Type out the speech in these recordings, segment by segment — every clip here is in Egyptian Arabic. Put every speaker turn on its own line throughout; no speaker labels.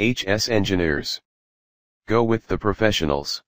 HS Engineers. Go with the professionals.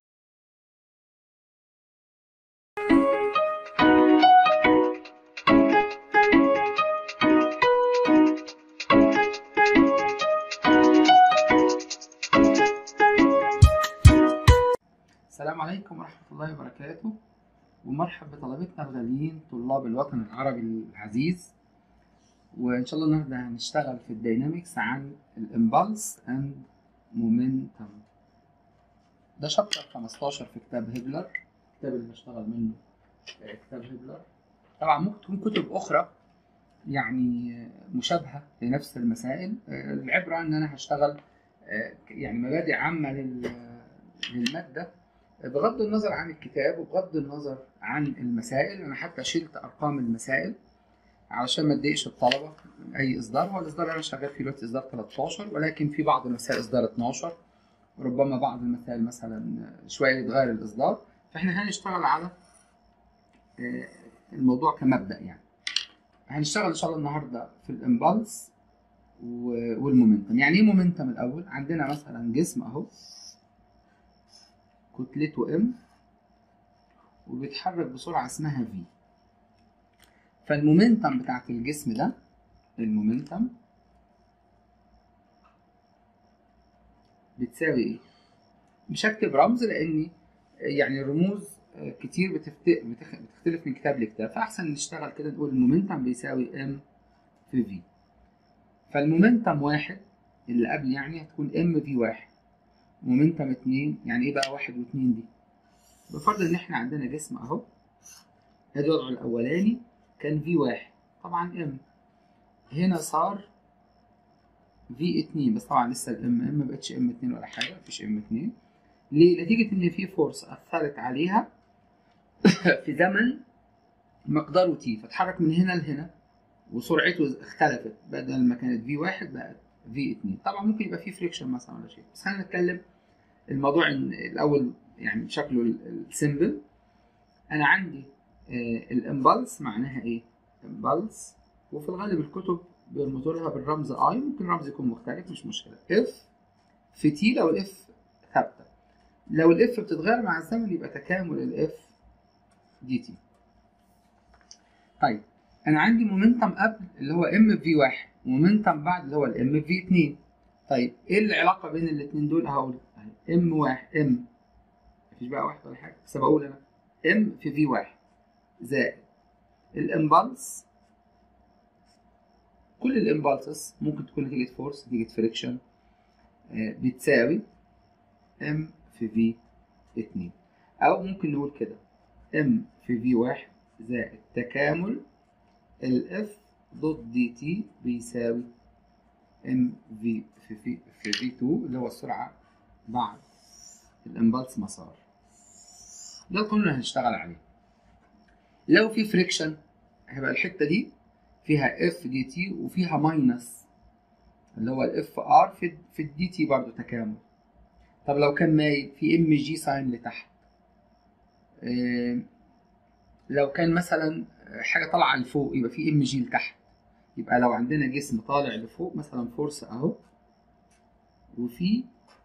السلام عليكم ورحمة الله وبركاته ومرحب بطلبتنا الغاليين طلاب الوطن العربي العزيز وإن شاء الله النهاردة هنشتغل في الديناميكس عن الإمبالس أند مومنتم ده شابتر 15 في كتاب هيبلر الكتاب اللي بشتغل منه آه، كتاب هيبلر طبعا ممكن تكون كتب أخرى يعني آه، مشابهة لنفس المسائل آه، العبرة إن أنا هشتغل آه، يعني مبادئ عامة لل- للمادة بغض النظر عن الكتاب وبغض النظر عن المسائل انا حتى شلت ارقام المسائل علشان ما تضايقش الطلبه من اي اصدار هو الاصدار اللي انا شغال فيه دلوقتي اصدار 13 ولكن في بعض المسائل اصدار 12 وربما بعض المسائل مثلا شويه يتغير الاصدار فاحنا هنشتغل على آه، الموضوع كمبدا يعني هنشتغل ان شاء الله النهارده في الامبالس و- والمومنتم يعني ايه مومنتم الاول عندنا مثلا جسم اهو كتلته ام وبيتحرك بسرعة اسمها في فالمومنتم بتاعت الجسم ده المومنتم بتساوي ايه؟ مش هكتب رمز لاني يعني الرموز كتير بتفت... بتخ... بتختلف من كتاب لكتاب فاحسن نشتغل كده نقول المومنتم بيساوي ام في في فالمومنتم واحد اللي قبل يعني هتكون ام في واحد مومنتم اتنين يعني ايه بقى واحد واتنين دي بفرض ان احنا عندنا جسم اهو ادي وضعه الاولاني كان في واحد طبعا ام هنا صار في اتنين بس طبعا لسه الام ام مبقتش ام اتنين ولا حاجه مفيش ام اتنين ليه نتيجه ان في فورس اثرت عليها في زمن مقداره تي فتحرك من هنا لهنا وسرعته اختلفت بدل ما كانت في واحد بقت في اتنين طبعا ممكن يبقى في فريكشن مثلا ولا شيء بس خلينا نتكلم الموضوع إن الاول يعني شكله السيمبل انا عندي آه الامبلس معناها ايه امبلس وفي الغالب الكتب بيرمزوا لها بالرمز اي ممكن الرمز يكون مختلف مش مشكله اف في تي لو الاف ثابته لو الاف بتتغير مع الزمن يبقى تكامل الاف دي تي طيب انا عندي مومنتم قبل اللي هو ام في واحد ومومنتم بعد اللي هو الام في اتنين طيب ايه العلاقه بين الاثنين دول هقول ام واحد ام مفيش بقى واحد ولا حاجه بس بقول انا ام في في واحد زائد الامبلس كل الامبلسز ممكن تكون نتيجه فورس نتيجه فريكشن بتساوي ام في في اتنين او ممكن نقول كده ام في في واحد زائد تكامل الاف ضد دي تي بيساوي ام في في في في في 2 اللي هو السرعه بعد الامبلس مسار ده القانون اللي هنشتغل عليه لو في فريكشن هيبقى الحته دي فيها اف دي تي وفيها ماينس اللي هو الاف ار في في الدي تي برضه تكامل طب لو كان مايل في ام جي ساين لتحت إيه لو كان مثلا حاجه طالعه لفوق يبقى في ام جي لتحت يبقى لو عندنا جسم طالع لفوق مثلا فورس اهو وفي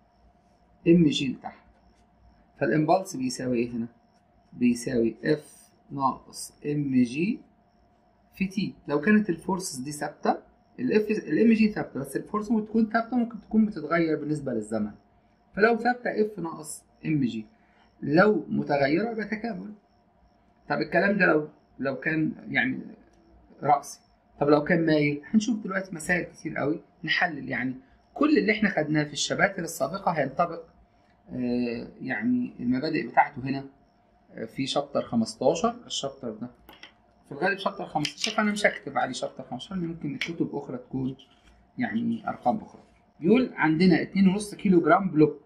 ام جي لتحت فالامبلس بيساوي ايه هنا بيساوي اف ناقص ام جي في تي لو كانت الفورسز دي ثابته الاف الام جي ثابته بس الفورس ممكن تكون ثابته ممكن تكون بتتغير بالنسبه للزمن فلو ثابته اف ناقص ام جي لو متغيره يبقى تكامل طب الكلام ده لو لو كان يعني رأسي طب لو كان مايل هنشوف دلوقتي مسائل كتير قوي نحلل يعني كل اللي احنا خدناه في الشباتر السابقة هينطبق آه يعني المبادئ بتاعته هنا آه في شابتر 15 الشابتر ده في الغالب شابتر 15 فانا مش هكتب عليه شابتر 15 لان ممكن كتب اخرى تكون يعني ارقام اخرى بيقول عندنا 2.5 كيلو جرام بلوك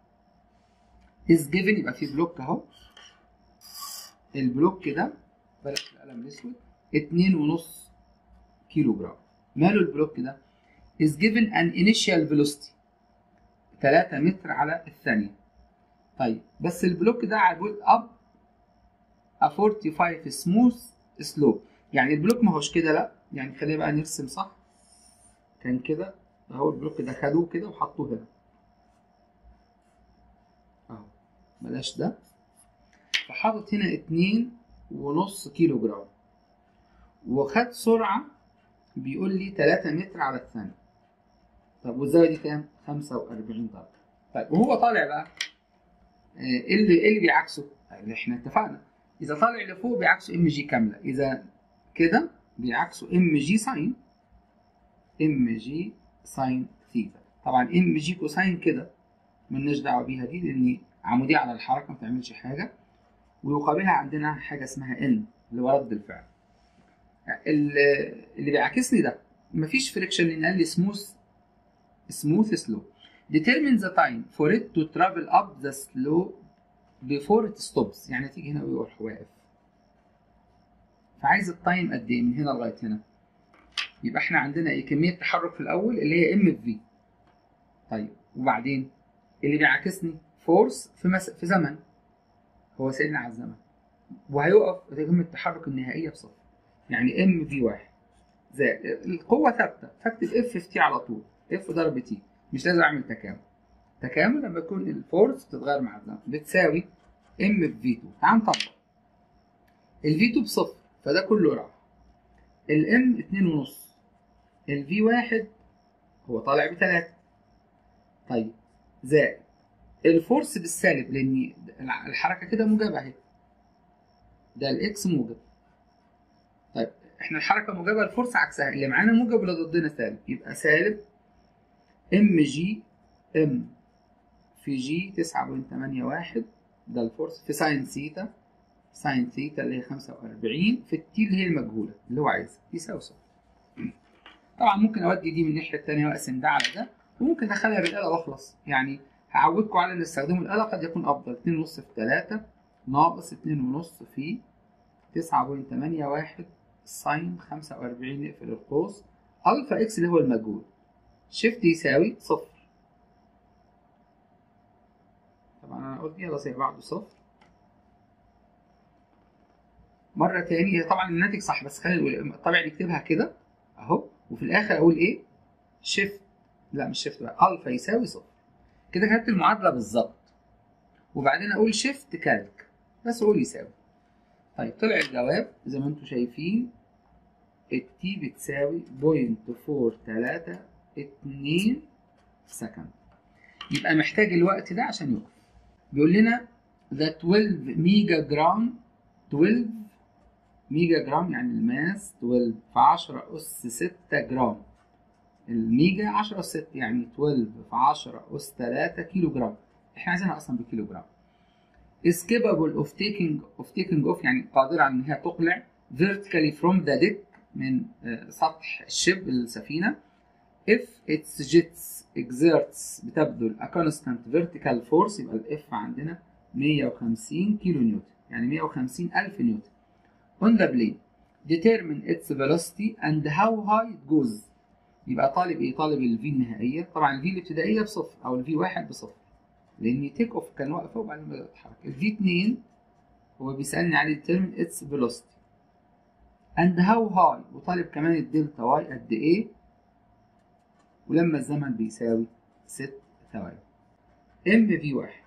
is given يبقى في بلوك اهو البلوك ده بلاش القلم الاسود اتنين ونص كيلو جرام ماله البلوك ده is given an initial velocity 3 متر على الثانية طيب بس البلوك ده عبود up a 45 smooth slope يعني البلوك ما هوش كده لا يعني خلينا بقى نرسم صح كان كده اهو البلوك ده خدوه كده وحطوه هنا بلاش ده فحاطط هنا اتنين ونص كيلو جرام وخد سرعة بيقول لي 3 متر على الثانية طب والزاوية دي كام؟ 45 درجة طيب وهو طالع بقى آه، ايه اللي ايه اللي بيعكسه؟ اللي احنا اتفقنا اذا طالع لفوق بيعكسه ام جي كامله اذا كده بيعكسه ام جي ساين ام جي ساين ثيتا طبعا ام جي كوساين كده ملناش دعوه بيها دي لان عموديه على الحركه ما بتعملش حاجه ويقابلها عندنا حاجه اسمها ان اللي هو رد الفعل ال- اللي بيعكسني ده مفيش فريكشن لان قال لي سموث سموث سلو determine the time for it to travel up the slope before it stops يعني تيجي هنا ويروح واقف فعايز التايم قد ايه من هنا لغايه هنا يبقى احنا عندنا ايه كميه تحرك في الاول اللي هي ام في طيب وبعدين اللي بيعاكسني فورس في مس... في زمن هو سائلنا على الزمن وهيقف كميه التحرك النهائيه بصفر يعني ام في واحد زائد القوه ثابته فاكتب اف في تي على طول اف ضرب تي مش لازم اعمل تكامل تكامل لما يكون الفورس بتتغير مع الزمن بتساوي ام في في 2 تعال نطبق الفي 2 بصفر فده كله راح الام 2 ونص الفي 1 هو طالع بتلاتة طيب زائد الفورس بالسالب لان الحركه كده موجبه اهي ده الاكس موجب طيب احنا الحركه موجبه الفورس عكسها اللي معانا موجب واللي ضدنا سالب يبقى سالب ام جي ام في جي 9.81 ده الفورس في ساين ثيتا ساين ثيتا اللي هي 45 في التي اللي هي المجهوله اللي هو عايزها يساوي صفر طبعا ممكن اودي دي من الناحيه الثانيه واقسم ده على ده وممكن ادخلها بالاله واخلص يعني هعودكم على ان استخدموا الاله قد يكون افضل 2.5 في 3 ناقص 2.5 في 9.81 ساين 45 نقفل القوس الفا اكس اللي هو المجهول شيفت يساوي صفر طبعا انا قلت يلا زي بعضه صفر مرة تاني هي طبعا الناتج صح بس خلينا نقول طبعا نكتبها كده اهو وفي الاخر اقول ايه شيفت لا مش شيفت بقى الفا يساوي صفر كده كتبت المعادلة بالظبط وبعدين اقول شيفت كالك بس اقول يساوي طيب طلع الجواب زي ما انتم شايفين التي بتساوي بوينت فور تلاتة اتنين سكند يبقى محتاج الوقت ده عشان يقف بيقول لنا the 12 ميجا جرام 12 ميجا جرام يعني الماس 12 في 10 أس 6 جرام الميجا 10 أس 6 يعني 12 في 10 أس 3 كيلو جرام احنا عايزينها أصلا بكيلو جرام is capable of taking of taking off يعني قادرة على إن هي تقلع vertically from the deck من سطح الشب السفينة if its jets exerts بتبذل a constant vertical force يبقى الاف عندنا 150 كيلو نيوتن يعني 150 ألف نيوتن on the plane determine its velocity and how high it goes يبقى طالب ايه طالب الفي النهائية طبعا الفي الابتدائية بصفر او الفي واحد بصفر لان تيك اوف كان واقفة وبعدين بدأت تتحرك الفي 2 هو بيسألني على determine its velocity and how high وطالب كمان الدلتا واي قد ايه ولما الزمن بيساوي ست ثواني ام في واحد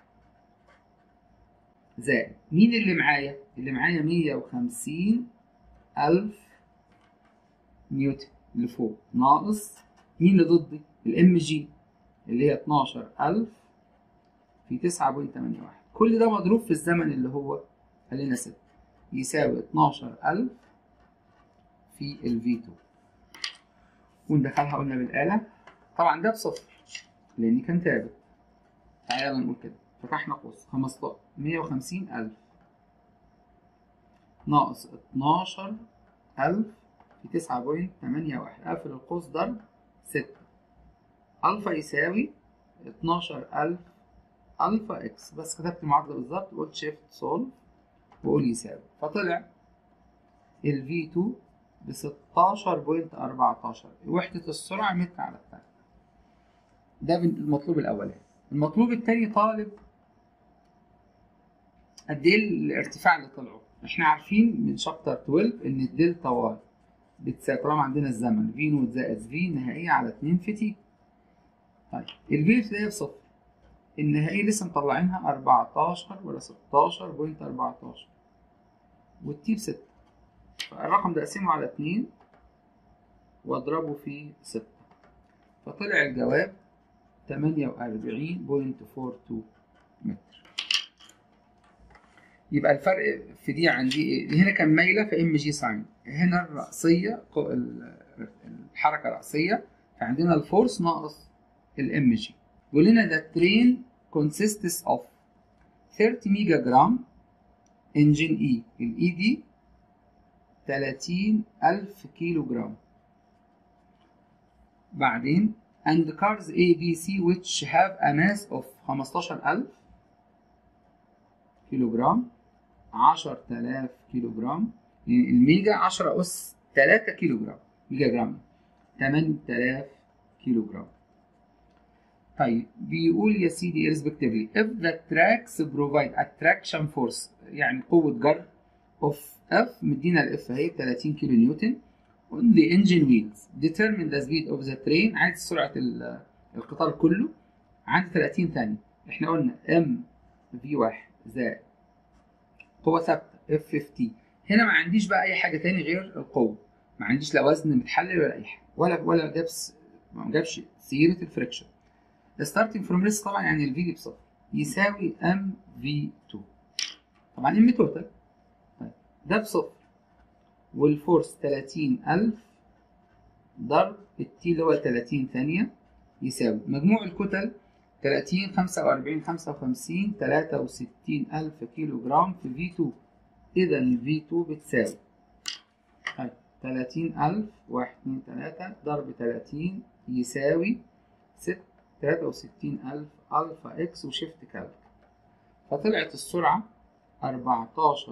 زائد مين اللي معايا؟ اللي معايا مية وخمسين ألف نيوتن اللي فوق ناقص مين اللي ضدي؟ الام جي اللي هي اتناشر ألف في تسعة بوينت تمانية واحد كل ده مضروب في الزمن اللي هو خلينا ستة يساوي اتناشر ألف في ال V2 وندخلها قلنا بالآلة طبعا ده بصفر لأن كان ثابت تعالى نقول كده فتحنا قوس 15 150 ألف ناقص 12 ألف في 9.81 قافل القوس ضرب 6 ألفا يساوي 12 ألف ألفا إكس بس كتبت المعادلة بالظبط قلت شيفت سولف وقول يساوي فطلع ال V2 ب 16.14 وحدة السرعة متر على الثانية ده المطلوب الأولاني المطلوب الثاني طالب قد ايه الارتفاع اللي طلعه احنا عارفين من شابتر 12 ان الدلتا واي بتساوي طالما عندنا الزمن في نوت زائد في نهائية على 2 في تي طيب الفي ابتدائية بصفر النهائية لسه مطلعينها 14 ولا 16.14 والتي بستة فالرقم ده أقسمه على اتنين وأضربه في ستة فطلع الجواب 48.42 متر يبقى الفرق في دي عن دي ايه؟ هنا كان مايله فام جي ساين هنا الرأسية الحركة رأسية فعندنا الفورس ناقص الام جي بيقول لنا ده ترين consists of 30 ميجا جرام انجن اي الاي دي 30000 كيلو جرام بعدين and cars A, B, C which have a mass of 15000 كيلو جرام 10000 كيلو جرام يعني الميجا 10 أس 3 كيلو جرام ميجا جرام 8000 كيلو جرام طيب بيقول يا سيدي respectively if the tracks provide attraction force يعني قوة جر of F مدينا الاف اهي 30 كيلو نيوتن on the engine wheels determine the speed of the train عايز سرعة القطار كله عند 30 ثانية احنا قلنا m v 1 زائد قوة ثابتة اف 50 هنا ما عنديش بقى أي حاجة تاني غير القوة ما عنديش لا وزن متحلل ولا أي حاجة ولا ولا جابس ما جابش سيرة الفريكشن starting from rest طبعا يعني الفي دي بصفر يساوي ام في 2 طبعا ام توتال طيب ده بصفر والفورس 30000 ضرب التي اللي هو 30 ثانية يساوي مجموع الكتل 30 45 55 63000 كيلو جرام في في 2 إذا في 2 بتساوي طيب 30000 1 2 3 ضرب 30 يساوي 6 63000 ألفا إكس وشيفت كالك فطلعت السرعة 14.29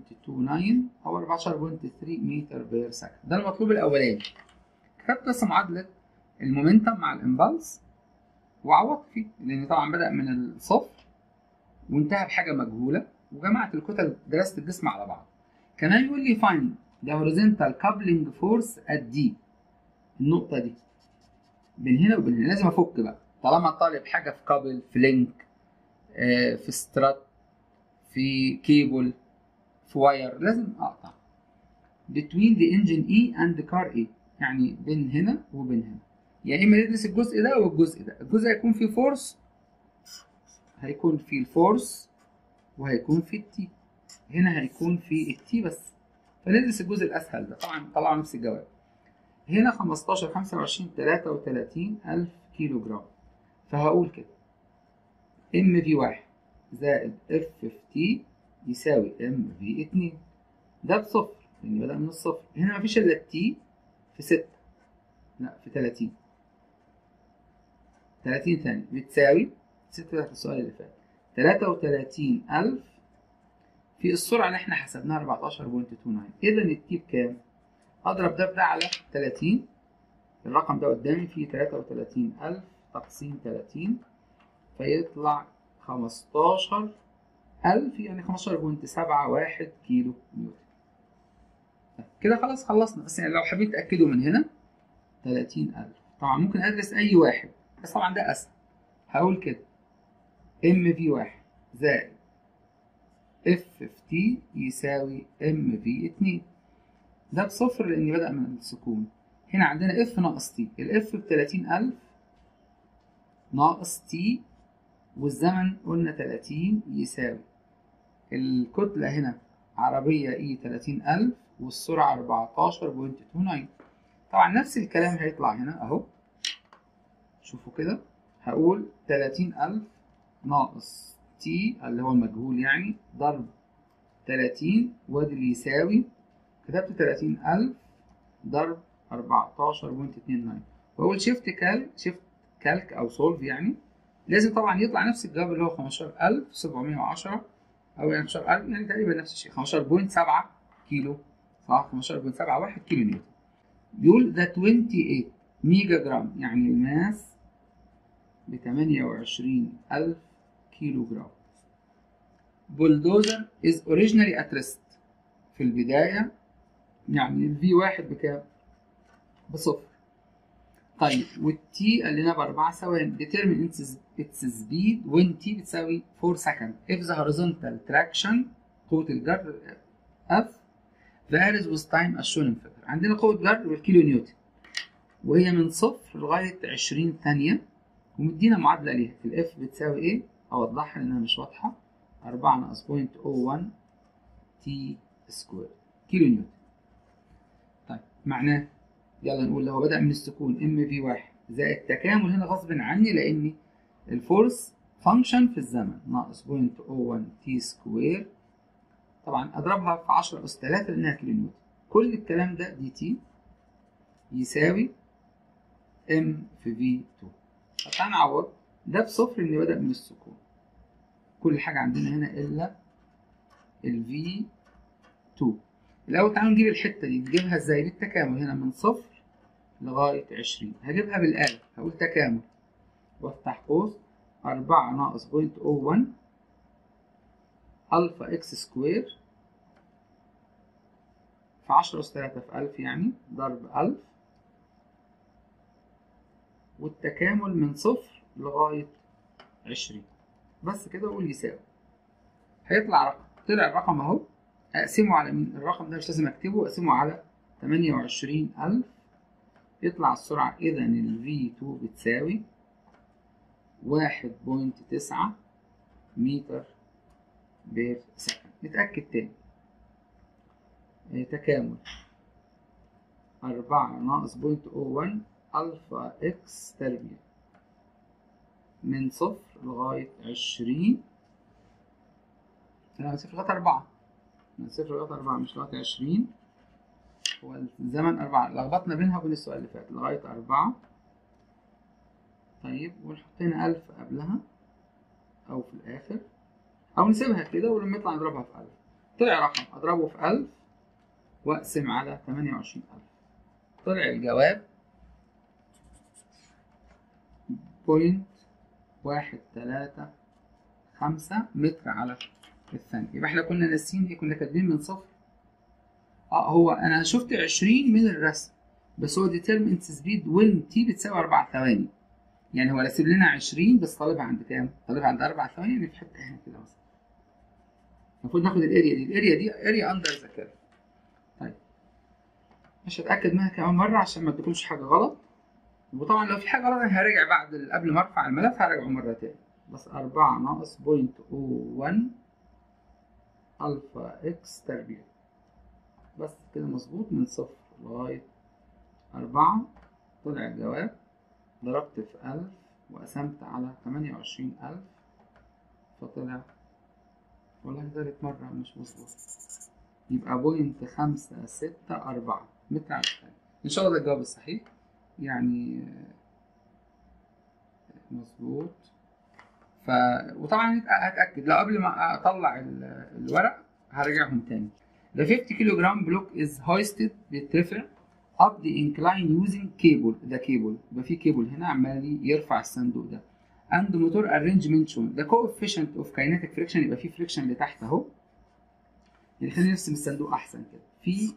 أو 14.3 متر بير سكند ده المطلوب الأولاني كتبت بس معادلة المومنتم مع الإمبالس وعوضت فيه لأن طبعا بدأ من الصفر وانتهى بحاجة مجهولة وجمعت الكتل درست الجسم على بعض كمان يقول لي find the horizontal coupling force at D النقطة دي بين هنا وبين هنا لازم أفك بقى طالما طالب حاجة في كابل في لينك آه في سترات في كيبل في واير لازم اقطع between the engine E and the car A يعني بين هنا وبين هنا يا يعني اما ندرس الجزء ده والجزء ده الجزء هيكون فيه فورس هيكون فيه الفورس وهيكون فيه التي هنا هيكون فيه التي بس فندرس الجزء الاسهل ده طبعا طلعوا نفس الجواب هنا 15 25 33 ألف كيلو جرام فهقول كده ام في واحد زائد اف في تي يساوي ام في اتنين ده بصفر لان بدأ من الصفر هنا مفيش الا التي في ستة لا في تلاتين تلاتين ثانية بتساوي ستة تحت السؤال اللي فات تلاتة وتلاتين ألف في السرعة اللي احنا حسبناها أربعتاشر بوينت تو ناين إذا التي بكام؟ أضرب ده بده على تلاتين الرقم ده قدامي فيه تلاتة وتلاتين ألف تقسيم تلاتين فيطلع خمستاشر ألف يعني خمستاشر بوينت سبعة واحد كيلو نيوتن كده خلاص خلصنا بس يعني لو حبيت تأكدوا من هنا تلاتين ألف طبعا ممكن أدرس أي واحد بس طبعا ده أسهل هقول كده ام في واحد زائد اف في تي يساوي ام في اتنين ده بصفر لأن بدأ من السكون هنا عندنا اف ناقص تي الاف بتلاتين ألف ناقص تي والزمن قلنا تلاتين يساوي الكتلة هنا عربية اي تلاتين ألف والسرعة أربعتاشر بوينت تو ناين طبعا نفس الكلام هيطلع هنا أهو شوفوا كده هقول تلاتين ألف ناقص تي اللي هو المجهول يعني ضرب تلاتين وادي اللي يساوي كتبت تلاتين ألف ضرب أربعتاشر بوينت اتنين ناين وأقول شيفت كال شيفت كالك أو سولف يعني لازم طبعا يطلع نفس الجواب اللي هو خمستاشر ألف سبعمية وعشرة أو يعني خمستاشر ألف يعني تقريبا نفس الشيء خمستاشر بوينت سبعة كيلو صح خمستاشر بوينت سبعة واحد كيلو نيوتن بيقول ده 28 ميجا جرام يعني الماس ب 28000 كيلو جرام بولدوزر is originally at rest في البداية يعني ال V1 بكام؟ بصفر طيب والتي قال لنا باربع ثواني determine its its speed when t بتساوي 4 second if the horizontal traction قوة الجر F varies with time as shown in figure عندنا قوة جر بالكيلو نيوتن وهي من صفر لغاية 20 ثانية ومدينا معادلة ليها الاف بتساوي ايه؟ اوضحها لانها مش واضحة 4 ناقص 0.01 تي سكوير كيلو نيوتن طيب معناه يلا نقول لو بدأ من السكون ام في واحد زائد تكامل هنا غصب عني لان الفورس فانكشن في الزمن ناقص 0.01 تي سكوير طبعا اضربها في 10 اس 3 لانها كيلو نيوتن كل الكلام ده دي تي يساوي ام في في 2 طب تعالى نعوض ده بصفر اللي بدأ من السكون كل حاجة عندنا هنا إلا ال V 2 الأول تعالوا نجيب الحتة دي نجيبها إزاي بالتكامل هنا من صفر لغاية عشرين هجيبها بالآلة هقول تكامل وافتح قوس أربعة ناقص بوينت أو ون ألفا إكس سكوير في عشرة أس تلاتة في ألف يعني ضرب ألف والتكامل من صفر لغاية عشرين بس كده أقول يساوي هيطلع رقم طلع الرقم أهو أقسمه على مين الرقم ده مش لازم أكتبه أقسمه على تمانية وعشرين ألف يطلع السرعة إذا ال V2 بتساوي واحد بوينت تسعة متر بير سكند نتأكد تاني تكامل أربعة ناقص بوينت أو ون ألفا إكس تربيع من صفر لغاية عشرين من صفر لغاية أربعة من صفر لغاية أربعة مش لغاية عشرين هو الزمن أربعة لخبطنا بينها وبين السؤال اللي فات لغاية أربعة طيب ونحط هنا ألف قبلها أو في الآخر أو نسيبها كده ولما يطلع نضربها في ألف طلع رقم أضربه في ألف وأقسم على تمانية وعشرين ألف طلع الجواب بوينت واحد تلاتة خمسة متر على الثانية يبقى احنا كنا ناسيين ايه كنا كاتبين من صفر اه هو انا شفت عشرين من الرسم بس هو determinant speed when t بتساوي أربع ثواني يعني هو راسم لنا عشرين بس طالبها عند كام؟ طالبها عند أربع ثواني يعني في حتة هنا كده مثلا المفروض ناخد الاريا دي الاريا دي اريا اندر ذا كيرف طيب مش هتأكد منها كمان مرة عشان ما تكونش حاجة غلط وطبعا لو في حاجة غلط أنا هراجع بعد قبل ما ارفع الملف هراجعه مرة تاني بس أربعة ناقص بوينت أو ون ألفا إكس تربيع بس كده مظبوط من صفر لغاية أربعة طلع الجواب ضربت في ألف وقسمت على تمانية وعشرين ألف فطلع والله تالت مرة مش مظبوط يبقى بوينت خمسة ستة أربعة متر على الثانية إن شاء الله ده الجواب الصحيح يعني مظبوط ف وطبعا هتاكد لو قبل ما اطلع الورق هرجعهم تاني The 50 كيلو جرام بلوك is hoisted بيترفع up the incline using cable ده كيبل يبقى في كيبل هنا عمال يرفع الصندوق ده and motor arrangement shown the coefficient of kinetic friction يبقى في فريكشن لتحت اهو يعني خلينا نرسم الصندوق احسن كده في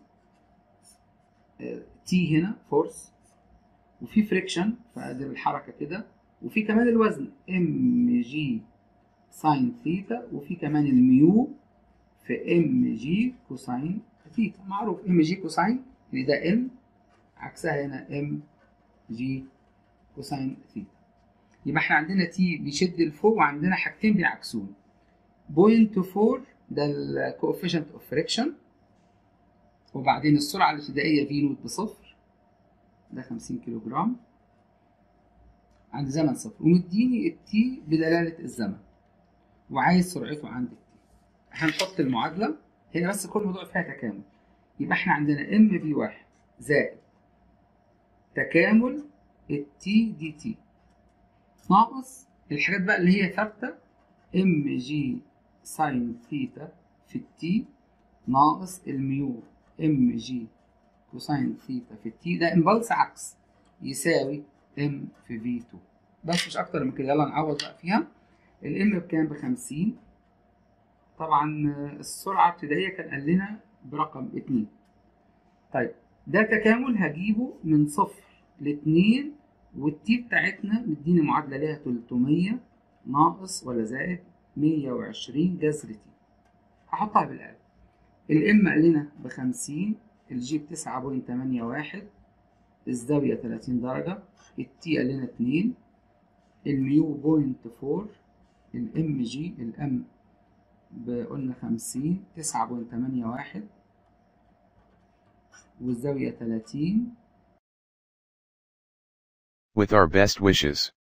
تي هنا فورس وفي فريكشن فادي الحركه كده وفي كمان الوزن ام جي ساين ثيتا وفي كمان الميو في ام جي كوساين ثيتا معروف ام جي كوساين يعني ده ام عكسها هنا ام جي كوساين ثيتا يبقى احنا عندنا تي بيشد لفوق وعندنا حاجتين بيعكسون بوينت فور ده الكوفيشنت اوف فريكشن وبعدين السرعه الابتدائيه في نوت بصفر ده 50 كيلو جرام عند زمن صفر ومديني التي بدلالة الزمن وعايز سرعته عند التي هنحط المعادلة هنا بس كل موضوع فيها تكامل يبقى احنا عندنا ام في واحد زائد تكامل التي دي تي ناقص الحاجات بقى اللي هي ثابتة ام جي ساين ثيتا في التي ناقص الميو ام جي كوساين ثيتا في التي ده امبلس عكس يساوي ام في في 2 بس مش اكتر من كده يلا نعوض بقى فيها الام بكام بخمسين طبعا السرعة الابتدائية كان قال لنا برقم اتنين طيب ده تكامل هجيبه من صفر لاتنين والتي بتاعتنا مديني معادلة ليها 300 ناقص ولا زائد 120 جذر تي هحطها بالآلة الام قال لنا بخمسين الجي بتسعة بوينت تمانية واحد الزاوية تلاتين درجة التي قال لنا اتنين الميو بوينت فور الام جي الام قلنا خمسين تسعة بوينت تمانية واحد والزاوية تلاتين
With our best wishes.